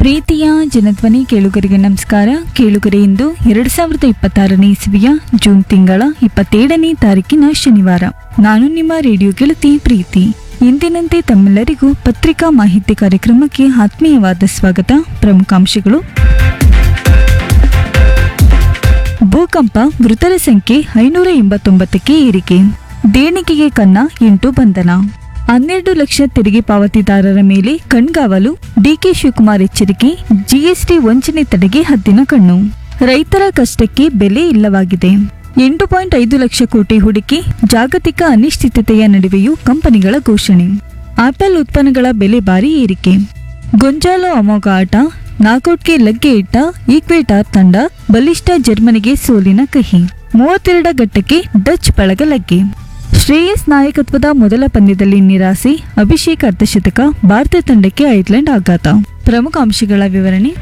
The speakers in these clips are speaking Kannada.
ಪ್ರೀತಿಯ ಜನಧ್ವನಿ ಕೇಳುಗರಿಗೆ ನಮಸ್ಕಾರ ಕೇಳುಗರೆ ಇಂದು ಎರಡ್ ಸಾವಿರದ ಇಪ್ಪತ್ತಾರನೇ ಇಸವಿಯ ಜೂನ್ ತಿಂಗಳ ಇಪ್ಪತ್ತೇಳನೇ ತಾರೀಕಿನ ಶನಿವಾರ ನಾನು ನಿಮ್ಮ ರೇಡಿಯೋ ಗೆಳತಿ ಪ್ರೀತಿ ಇಂದಿನಂತೆ ತಮ್ಮೆಲ್ಲರಿಗೂ ಪತ್ರಿಕಾ ಮಾಹಿತಿ ಕಾರ್ಯಕ್ರಮಕ್ಕೆ ಆತ್ಮೀಯವಾದ ಸ್ವಾಗತ ಪ್ರಮುಖಾಂಶಗಳು ಭೂಕಂಪ ಮೃತರ ಸಂಖ್ಯೆ ಐನೂರ ಎಂಬತ್ತೊಂಬತ್ತಕ್ಕೆ ಏರಿಕೆ ದೇಣಿಗೆಗೆ ಕನ್ನ ಎಂಟು ಬಂಧನ ಹನ್ನೆರಡು ಲಕ್ಷ ತೆರಿಗೆ ಪಾವತಿದಾರರ ಮೇಲೆ ಕಣ್ಗಾವಲು ಡಿಕೆ ಶಿವಕುಮಾರ್ ಎಚ್ಚರಿಕೆ ಜಿಎಸ್ಟಿ ವಂಚನೆ ತಡೆಗೆ ಹದ್ದಿನ ಕಣ್ಣು ರೈತರ ಕಷ್ಟಕ್ಕೆ ಬೆಲೆ ಇಲ್ಲವಾಗಿದೆ ಎಂಟು ಪಾಯಿಂಟ್ ಐದು ಲಕ್ಷ ಕೋಟಿ ಹೂಡಿಕೆ ಜಾಗತಿಕ ಅನಿಶ್ಚಿತತೆಯ ನಡುವೆಯೂ ಕಂಪನಿಗಳ ಘೋಷಣೆ ಆಪಲ್ ಉತ್ಪನ್ನಗಳ ಬೆಲೆ ಭಾರಿ ಏರಿಕೆ ಗೊಂಜಾಲೋ ಅಮೋಘ ಆಟ ನಾಕೌಟ್ಗೆ ಲಗ್ಗೆ ಇಟ್ಟ ಈಕ್ವೇಟಾರ್ ತಂಡ ಬಲಿಷ್ಠ ಜರ್ಮನಿಗೆ ಸೋಲಿನ ಕಹಿ ಮೂವತ್ತೆರಡ ಘಟ್ಟಕ್ಕೆ ಡಚ್ ಬಳಗ ಲಗ್ಗೆ ಶ್ರೇಯಸ್ ನಾಯಕತ್ವದ ಮೊದಲ ಪಂದ್ಯದಲ್ಲಿ ನಿರಾಸೆ ಅಭಿಷೇಕ್ ಅರ್ಧಶತಕ ಭಾರತ ತಂಡಕ್ಕೆ ಐರ್ಲೆಂಡ್ ಆಘಾತ ಪ್ರಮುಖ ಅಂಶಗಳ ವಿವರಣೆ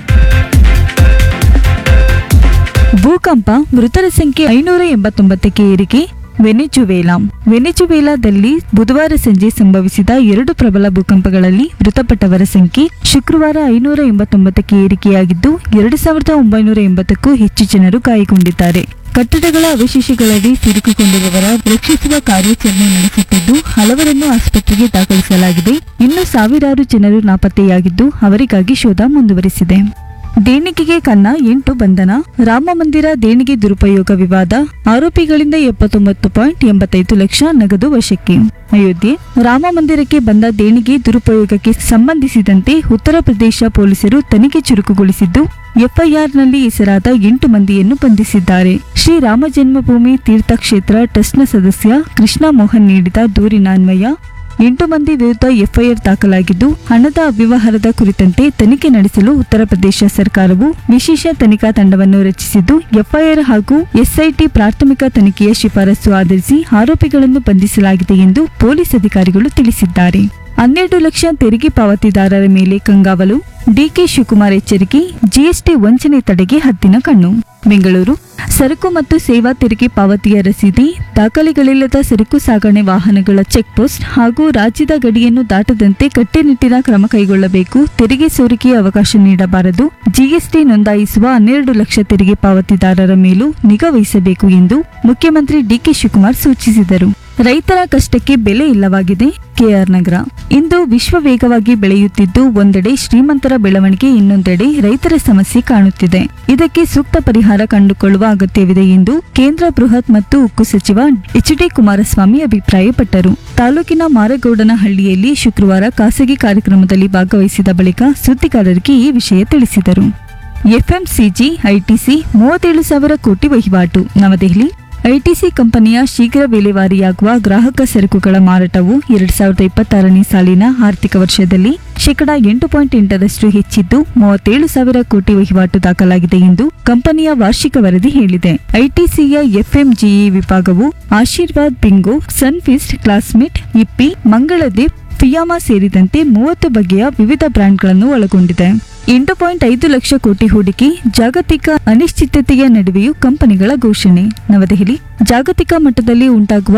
ಭೂಕಂಪ ಮೃತರ ಸಂಖ್ಯೆ ಐನೂರ ಎಂಬತ್ತೊಂಬತ್ತಕ್ಕೆ ಏರಿಕೆ ವೆನೆಜುವೇಲಾ ವೆನೆಜುವೇಲಾದಲ್ಲಿ ಬುಧವಾರ ಸಂಜೆ ಸಂಭವಿಸಿದ ಎರಡು ಪ್ರಬಲ ಭೂಕಂಪಗಳಲ್ಲಿ ಮೃತಪಟ್ಟವರ ಸಂಖ್ಯೆ ಶುಕ್ರವಾರ ಐನೂರ ಎಂಬತ್ತೊಂಬತ್ತಕ್ಕೆ ಏರಿಕೆಯಾಗಿದ್ದು ಎರಡು ಸಾವಿರದ ಒಂಬೈನೂರ ಎಂಬತ್ತಕ್ಕೂ ಹೆಚ್ಚು ಜನರು ಗಾಯಗೊಂಡಿದ್ದಾರೆ ಕಟ್ಟಡಗಳ ಅವಶೇಷಗಳಡಿ ಸಿಲುಕಿಕೊಂಡಿರುವವರ ರಕ್ಷಿಸುವ ಕಾರ್ಯಾಚರಣೆ ನಡೆಸುತ್ತಿದ್ದು ಹಲವರನ್ನು ಆಸ್ಪತ್ರೆಗೆ ದಾಖಲಿಸಲಾಗಿದೆ ಇನ್ನು ಸಾವಿರಾರು ಜನರು ನಾಪತ್ತೆಯಾಗಿದ್ದು ಅವರಿಗಾಗಿ ಶೋಧ ಮುಂದುವರಿಸಿದೆ ದೇಣಿಗೆಗೆ ಕನ್ನ ಎಂಟು ಬಂಧನ ರಾಮ ಮಂದಿರ ದೇಣಿಗೆ ದುರುಪಯೋಗ ವಿವಾದ ಆರೋಪಿಗಳಿಂದ ಎಪ್ಪತ್ತೊಂಬತ್ತು ಪಾಯಿಂಟ್ ಎಂಬತ್ತೈದು ಲಕ್ಷ ನಗದು ವಶಕ್ಕೆ ಅಯೋಧ್ಯೆ ರಾಮ ಮಂದಿರಕ್ಕೆ ಬಂದ ದೇಣಿಗೆ ದುರುಪಯೋಗಕ್ಕೆ ಸಂಬಂಧಿಸಿದಂತೆ ಉತ್ತರ ಪ್ರದೇಶ ಪೊಲೀಸರು ತನಿಖೆ ಚುರುಕುಗೊಳಿಸಿದ್ದು ಎಫ್ಐಆರ್ನಲ್ಲಿ ಹೆಸರಾದ ಎಂಟು ಮಂದಿಯನ್ನು ಬಂಧಿಸಿದ್ದಾರೆ ಶ್ರೀ ರಾಮ ಜನ್ಮಭೂಮಿ ತೀರ್ಥಕ್ಷೇತ್ರ ಟ್ರಸ್ಟ್ನ ಸದಸ್ಯ ಕೃಷ್ಣ ಮೋಹನ್ ನೀಡಿದ ದೂರಿನ ಅನ್ವಯ ಎಂಟು ಮಂದಿ ವಿರುದ್ಧ ಎಫ್ಐಆರ್ ದಾಖಲಾಗಿದ್ದು ಹಣದ ಅವ್ಯವಹಾರದ ಕುರಿತಂತೆ ತನಿಖೆ ನಡೆಸಲು ಉತ್ತರ ಪ್ರದೇಶ ಸರ್ಕಾರವು ವಿಶೇಷ ತನಿಖಾ ತಂಡವನ್ನು ರಚಿಸಿದ್ದು ಎಫ್ಐಆರ್ ಹಾಗೂ ಎಸ್ಐಟಿ ಪ್ರಾಥಮಿಕ ತನಿಖೆಯ ಶಿಫಾರಸು ಆಧರಿಸಿ ಆರೋಪಿಗಳನ್ನು ಬಂಧಿಸಲಾಗಿದೆ ಎಂದು ಪೊಲೀಸ್ ಅಧಿಕಾರಿಗಳು ತಿಳಿಸಿದ್ದಾರೆ ಹನ್ನೆರಡು ಲಕ್ಷ ತೆರಿಗೆ ಪಾವತಿದಾರರ ಮೇಲೆ ಕಂಗಾವಲು ಡಿಕೆ ಶಿವಕುಮಾರ್ ಎಚ್ಚರಿಕೆ ಜಿಎಸ್ಟಿ ವಂಚನೆ ತಡೆಗೆ ಹದ್ದಿನ ಕಣ್ಣು ಬೆಂಗಳೂರು ಸರಕು ಮತ್ತು ಸೇವಾ ತೆರಿಗೆ ಪಾವತಿಯ ರಸೀದಿ ದಾಖಲೆಗಳಿಲ್ಲದ ಸರಕು ಸಾಗಣೆ ವಾಹನಗಳ ಚೆಕ್ ಪೋಸ್ಟ್ ಹಾಗೂ ರಾಜ್ಯದ ಗಡಿಯನ್ನು ದಾಟದಂತೆ ಕಟ್ಟುನಿಟ್ಟಿನ ಕ್ರಮ ಕೈಗೊಳ್ಳಬೇಕು ತೆರಿಗೆ ಸೋರಿಕೆಯ ಅವಕಾಶ ನೀಡಬಾರದು ಜಿಎಸ್ಟಿ ನೋಂದಾಯಿಸುವ ಹನ್ನೆರಡು ಲಕ್ಷ ತೆರಿಗೆ ಪಾವತಿದಾರರ ಮೇಲೂ ನಿಗಾ ವಹಿಸಬೇಕು ಎಂದು ಮುಖ್ಯಮಂತ್ರಿ ಡಿಕೆ ಶಿವಕುಮಾರ್ ಸೂಚಿಸಿದರು ರೈತರ ಕಷ್ಟಕ್ಕೆ ಬೆಲೆ ಇಲ್ಲವಾಗಿದೆ ಕೆಆರ್ ನಗರ ಇಂದು ವಿಶ್ವ ವೇಗವಾಗಿ ಬೆಳೆಯುತ್ತಿದ್ದು ಒಂದೆಡೆ ಶ್ರೀಮಂತರ ಬೆಳವಣಿಗೆ ಇನ್ನೊಂದೆಡೆ ರೈತರ ಸಮಸ್ಯೆ ಕಾಣುತ್ತಿದೆ ಇದಕ್ಕೆ ಸೂಕ್ತ ಪರಿಹಾರ ಕಂಡುಕೊಳ್ಳುವ ಅಗತ್ಯವಿದೆ ಎಂದು ಕೇಂದ್ರ ಬೃಹತ್ ಮತ್ತು ಉಕ್ಕು ಸಚಿವ ಎಚ್ ಡಿ ಕುಮಾರಸ್ವಾಮಿ ಅಭಿಪ್ರಾಯಪಟ್ಟರು ತಾಲೂಕಿನ ಮಾರಗೌಡನಹಳ್ಳಿಯಲ್ಲಿ ಶುಕ್ರವಾರ ಖಾಸಗಿ ಕಾರ್ಯಕ್ರಮದಲ್ಲಿ ಭಾಗವಹಿಸಿದ ಬಳಿಕ ಸುದ್ದಿಗಾರರಿಗೆ ಈ ವಿಷಯ ತಿಳಿಸಿದರು ಎಫ್ಎಂಸಿಜಿ ಐಟಿಸಿ ಮೂವತ್ತೇಳು ಸಾವಿರ ಕೋಟಿ ವಹಿವಾಟು ನವದೆಹಲಿ ಐಟಿಸಿ ಕಂಪನಿಯ ಶೀಘ್ರ ವಿಲೇವಾರಿಯಾಗುವ ಗ್ರಾಹಕ ಸರಕುಗಳ ಮಾರಾಟವು ಎರಡ್ ಸಾವಿರದ ಇಪ್ಪತ್ತಾರನೇ ಸಾಲಿನ ಆರ್ಥಿಕ ವರ್ಷದಲ್ಲಿ ಶೇಕಡಾ ಎಂಟು ಪಾಯಿಂಟ್ ಎಂಟರಷ್ಟು ಹೆಚ್ಚಿದ್ದು ಮೂವತ್ತೇಳು ಸಾವಿರ ಕೋಟಿ ವಹಿವಾಟು ದಾಖಲಾಗಿದೆ ಎಂದು ಕಂಪನಿಯ ವಾರ್ಷಿಕ ವರದಿ ಹೇಳಿದೆ ಐಟಿಸಿಯ ಎಫ್ಎಂಜಿಇ ವಿಭಾಗವು Aashirvaad Bingo Sunfeast Classmate Yippee Mangaldeep Fiama ಸೇರಿದಂತೆ ಮೂವತ್ತು ಬಗೆಯ ವಿವಿಧ ಬ್ರ್ಯಾಂಡ್ಗಳನ್ನು ಒಳಗೊಂಡಿದೆ ಎಂಟು ಪಾಯಿಂಟ್ ಐದು ಲಕ್ಷ ಕೋಟಿ ಹೂಡಿಕೆ ಜಾಗತಿಕ ಅನಿಶ್ಚಿತತೆಯ ನಡುವೆಯೂ ಕಂಪನಿಗಳ ಘೋಷಣೆ ನವದೆಹಲಿ ಜಾಗತಿಕ ಮಟ್ಟದಲ್ಲಿ ಉಂಟಾಗುವ